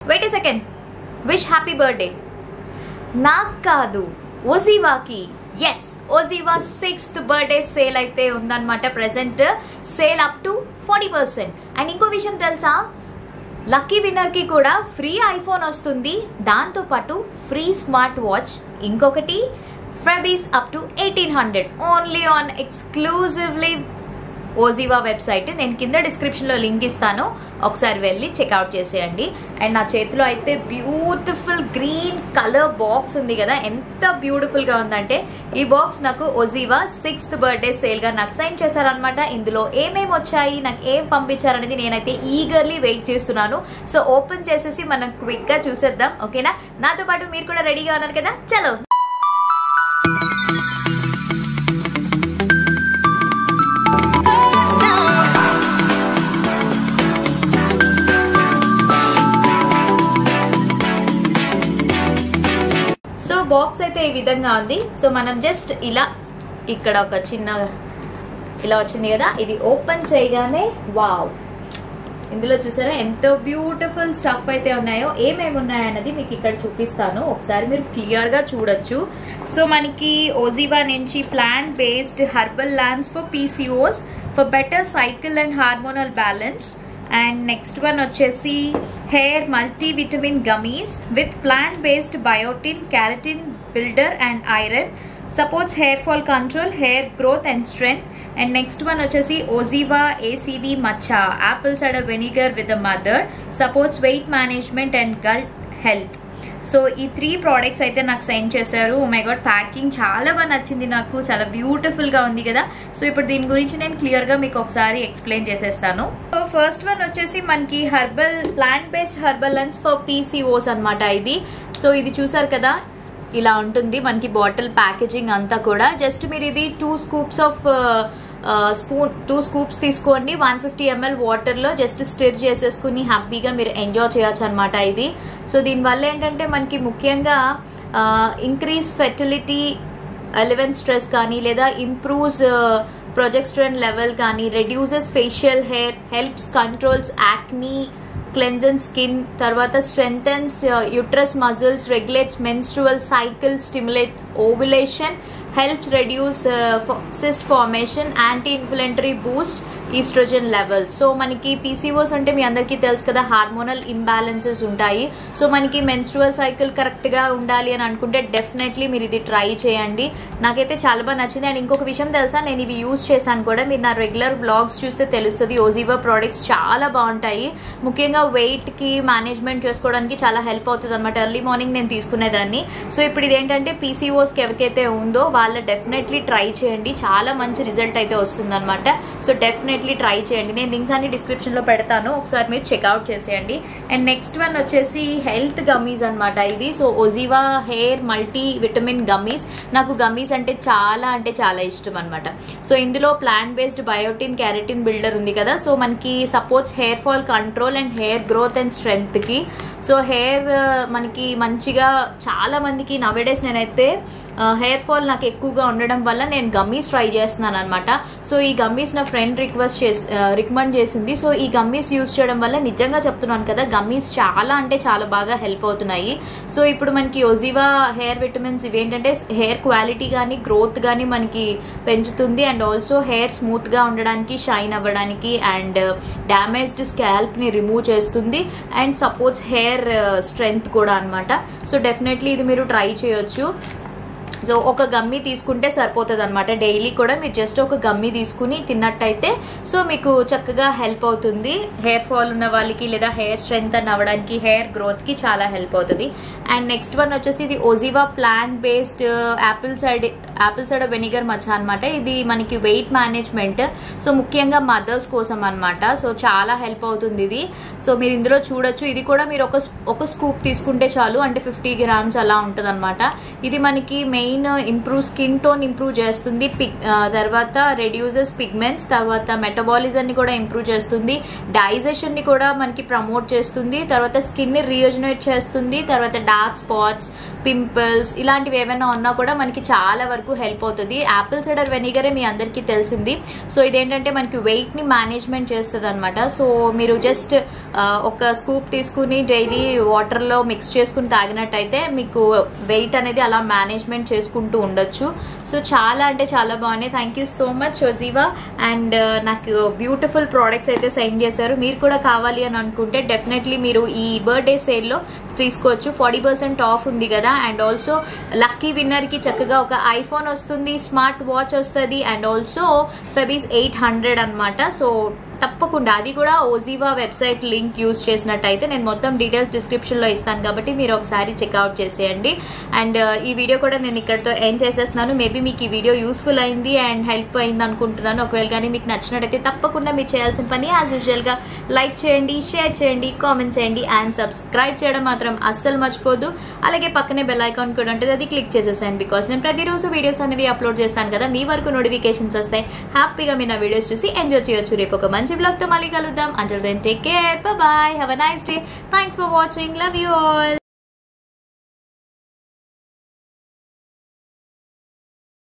wait a second wish happy birthday నాకు కాదు ఓజీవాకి yes Oziva sixth birthday sale అయితే ఉందన్నమాట present sale up to forty percent and ఇంకో విషయం తెలుసా లక్కీ విన్నర్కి కూడా ఫ్రీ ఐఫోన్ వస్తుంది దాంతోపాటు ఫ్రీ స్మార్ట్ వాచ్ ఇంకొకటి freebies up to eighteen hundred only on exclusively Oziva website నేను కింద డిస్క్రిప్షన్లో లింక్ ఇస్తాను ఒకసారి వెళ్ళి చెక్అవుట్ చేసేయండి అండ్ నా చేతిలో అయితే బ్యూటిఫుల్ గ్రీన్ కలర్ బాక్స్ ఉంది కదా ఎంత బ్యూటిఫుల్గా ఉందంటే ఈ బాక్స్ నాకు ఓజీవా సిక్స్త్ బర్త్డే సేల్గా నాకు సైన్ చేశారనమాట ఇందులో ఏమేమి వచ్చాయి నాకు ఏం పంపించారనేది నేనైతే ఈగర్లీ వెయిట్ చేస్తున్నాను సో ఓపెన్ చేసేసి మనం క్విక్గా చూసేద్దాం ఓకేనా నాతో పాటు మీరు కూడా రెడీగా ఉన్నారు కదా చలో సో బాక్స్ అయితే ఈ విధంగా ఉంది సో మనం జస్ట్ ఇలా ఇక్కడ ఒక చిన్న ఇలా వచ్చింది కదా ఇది ఓపెన్ చేయగానే వావ్ ఇందులో చూసారా ఎంతో బ్యూటిఫుల్ స్టఫ్ అయితే ఉన్నాయో ఏమేమి ఉన్నాయన్నది మీకు ఇక్కడ చూపిస్తాను ఒకసారి మీరు క్లియర్ గా చూడొచ్చు సో మనకి ఓజివా నుంచి plant based herbal blends for PCOS for better cycle and hormonal balance and next one వచ్చేసి hair multi vitamin gummies with plant based biotin keratin builder and iron supports hair fall control hair growth and strength and next one వచ్చేసి Oziva ACV matcha apple cider vinegar with the mother supports weight management and gut health so ఈ three products అయితే నాకు send చేశారు my God packing చాలా బాగా నచ్చింది నాకు చాలా బ్యూటిఫుల్గా ఉంది కదా సో ఇప్పుడు దీని గురించి నేను క్లియర్గా మీకు ఒకసారి ఎక్స్ప్లెయిన్ చేసేస్తాను సో ఫస్ట్ వన్ వచ్చేసి మనకి herbal plant based herbal blends for PCOS అనమాట ఇది సో ఇది చూసారు కదా ఇలా ఉంటుంది మనకి బాటిల్ ప్యాకేజింగ్ అంతా కూడా జస్ట్ మీరు ఇది two scoops of spoon two scoops తీసుకోండి వన్ ఫిఫ్టీ ఎంఎల్ వాటర్లో జస్ట్ స్టిర్ చేసేసుకుని హ్యాపీగా మీరు ఎంజాయ్ చేయొచ్చు అనమాట ఇది సో దీనివల్ల ఏంటంటే మనకి ముఖ్యంగా ఇంక్రీజ్ ఫెర్టిలిటీ ఎలివెన్ స్ట్రెస్ కానీ లేదా ఇంప్రూవ్స్ ప్రొజెక్స్ట్రన్ లెవెల్ కానీ reduces facial hair helps controls acne cleansing skin తర్వాత strengthens uterus muscles regulates menstrual cycle stimulates ovulation helps reduce cyst formation anti inflammatory boost estrogen levels so మనకి PCOS అంటే మీ అందరికీ తెలుసు కదా హార్మోనల్ ఇంబ్యాలెన్సెస్ ఉంటాయి so మనకి మెన్స్ట్రువల్ సైకిల్ కరెక్ట్గా ఉండాలి అని అనుకుంటే డెఫినెట్లీ మీరు ఇది ట్రై చేయండి నాకైతే చాలా బాగా నచ్చింది అండ్ ఇంకొక విషయం తెలుసా నేను ఇవి యూస్ చేశాను కూడా మీరు నా రెగ్యులర్ బ్లాగ్స్ చూస్తే తెలుస్తుంది ఓజీవా ప్రోడక్ట్స్ చాలా బాగుంటాయి ముఖ్యంగా వెయిట్కి మేనేజ్మెంట్ చేసుకోవడానికి చాలా హెల్ప్ అవుతుంది అనమాట ఎర్లీ మార్నింగ్ నేను తీసుకునేదాన్ని సో ఇప్పుడు ఇదేంటంటే పీసీఓస్కి ఎవరికైతే ఉందో వాళ్ళ డెఫినెట్లీ ట్రై చేయండి చాలా మంచి రిజల్ట్ అయితే వస్తుందన్నమాట సో డెఫినెట్లీ ట్రై చేయండి నేను లింక్స్ అన్ని డిస్క్రిప్షన్లో పెడతాను ఒకసారి మీరు చెక్అవుట్ చేసేయండి అండ్ నెక్స్ట్ వన్ వచ్చేసి హెల్త్ గమ్మీస్ అనమాట ఇది so Oziva hair multi vitamin gummies నాకు గమ్మీస్ అంటే చాలా అంటే చాలా ఇష్టం అనమాట సో ఇందులో plant based biotin keratin builder ఉంది కదా సో మనకి supports hair fall control and hair growth and స్ట్రెంగ్త్కి సో హెయిర్ మనకి మంచిగా చాలా మందికి నవేడేస్ నేనైతే హెయిర్ ఫాల్ నాకు ఎక్కువగా ఉండడం వల్ల నేను గమ్మీస్ ట్రై చేస్తున్నాను అనమాట సో ఈ గమ్మీస్ నా ఫ్రెండ్ రిక్వెస్ట్ చేసి రికమెండ్ చేసింది సో ఈ గమ్మీస్ యూస్ చేయడం వల్ల నిజంగా చెప్తున్నాను కదా గమ్మీస్ చాలా అంటే చాలా బాగా హెల్ప్ అవుతున్నాయి సో ఇప్పుడు మనకి ఒజివా హెయిర్ విటమిన్స్ ఇవేంటంటే హెయిర్ క్వాలిటీ కానీ గ్రోత్ కానీ మనకి పెంచుతుంది అండ్ ఆల్సో హెయిర్ స్మూత్గా ఉండడానికి షైన్ అవ్వడానికి అండ్ డ్యామేజ్డ్ స్కాల్ప్ని రిమూవ్ చేస్తుంది అండ్ సపోర్ట్స్ హెయిర్ స్ట్రెంగ్త్ కూడా అనమాట సో డెఫినెట్లీ ఇది మీరు ట్రై చేయొచ్చు సో ఒక గమ్మి తీసుకుంటే సరిపోతుంది అనమాట డైలీ కూడా మీరు జస్ట్ ఒక గమ్మి తీసుకుని తిన్నట్టయితే సో మీకు చక్కగా హెల్ప్ అవుతుంది హెయిర్ ఫాల్ ఉన్న వాళ్ళకి లేదా హెయిర్ స్ట్రెంగ్త్ అని అవ్వడానికి హెయిర్ గ్రోత్కి చాలా హెల్ప్ అవుతుంది అండ్ నెక్స్ట్ వన్ వచ్చేసి ఇది Oziva plant based apple cider apple cider vinegar matcha అనమాట ఇది మనకి వెయిట్ మేనేజ్మెంట్ సో ముఖ్యంగా మదర్స్ కోసం అనమాట సో చాలా హెల్ప్ అవుతుంది ఇది సో మీరు ఇందులో చూడొచ్చు ఇది కూడా మీరు ఒక ఒక స్కూప్ తీసుకుంటే చాలు అంటే ఫిఫ్టీ గ్రామ్స్ అలా ఉంటుంది అనమాట ఇది మనకి main main improve skin tone improve చేస్తుంది పిగ్ తర్వాత రెడ్యూసెస్ పిగ్మెంట్స్ తర్వాత మెటబాలిజంని కూడా ఇంప్రూవ్ చేస్తుంది డైజెషన్ని కూడా మనకి ప్రమోట్ చేస్తుంది తర్వాత స్కిన్ని రీయోజనేట్ చేస్తుంది తర్వాత డార్క్ స్పాట్స్ పింపుల్స్ ఇలాంటివి ఏమైనా ఉన్నా కూడా మనకి చాలా వరకు హెల్ప్ అవుతుంది యాపిల్ సైడర్ వెనిగరే మీ అందరికీ తెలిసింది సో ఇదేంటంటే మనకి వెయిట్ని మేనేజ్మెంట్ చేస్తుంది అనమాట సో మీరు జస్ట్ ఒక స్కూప్ తీసుకుని డైలీ వాటర్లో మిక్స్ చేసుకుని తాగినట్టయితే మీకు వెయిట్ అనేది అలా మేనేజ్మెంట్ చేసుకుంటూ ఉండొచ్చు సో చాలా అంటే చాలా బాగున్నాయి thank you so much Jiva and నాకు బ్యూటిఫుల్ ప్రోడక్ట్స్ అయితే సెండ్ చేశారు మీరు కూడా కావాలి అని అనుకుంటే డెఫినెట్లీ మీరు ఈ బర్త్డే సేల్లో తీసుకోవచ్చు ఫార్టీ పర్సెంట్ ఆఫ్ ఉంది కదా అండ్ ఆల్సో లక్కీ విన్నర్కి చక్కగా ఒక ఐఫోన్ వస్తుంది స్మార్ట్ వాచ్ వస్తుంది and also freebies eight hundred అనమాట సో తప్పకుండా అది కూడా ఓజీవా వెబ్సైట్ లింక్ యూస్ చేసినట్టయితే నేను మొత్తం డీటెయిల్స్ డిస్క్రిప్షన్లో ఇస్తాను కాబట్టి మీరు ఒకసారి చెక్అవుట్ చేసేయండి అండ్ ఈ వీడియో కూడా నేను ఇక్కడతో ఎండ్ చేసేస్తున్నాను మేబీ మీకు ఈ వీడియో యూస్ఫుల్ అయింది అండ్ హెల్ప్ అయింది అనుకుంటున్నాను ఒకవేళ కానీ మీకు నచ్చినట్టయితే తప్పకుండా మీరు చేయాల్సిన పని యాజ్ యూజువల్గా లైక్ చేయండి షేర్ చేయండి కామెంట్ చేయండి అండ్ సబ్స్క్రైబ్ చేయడం మాత్రం అస్సలు మర్చిపోదు అలాగే పక్కనే బెల్ ఐకాన్ కూడా ఉంటుంది అది క్లిక్ చేసేసాను బికాస్ నేను ప్రతిరోజు వీడియోస్ అనేవి అప్లోడ్ చేస్తాను కదా మీ వరకు నోటిఫికేషన్స్ వస్తాయి హ్యాపీగా మీరు నా వీడియోస్ చూసి ఎంజాయ్ చేయొచ్చు రేపు ఒక మంచి బ్లాగ్తో మళ్ళీ కలుద్దాం until then take care bye have a nice day thanks for watching love you all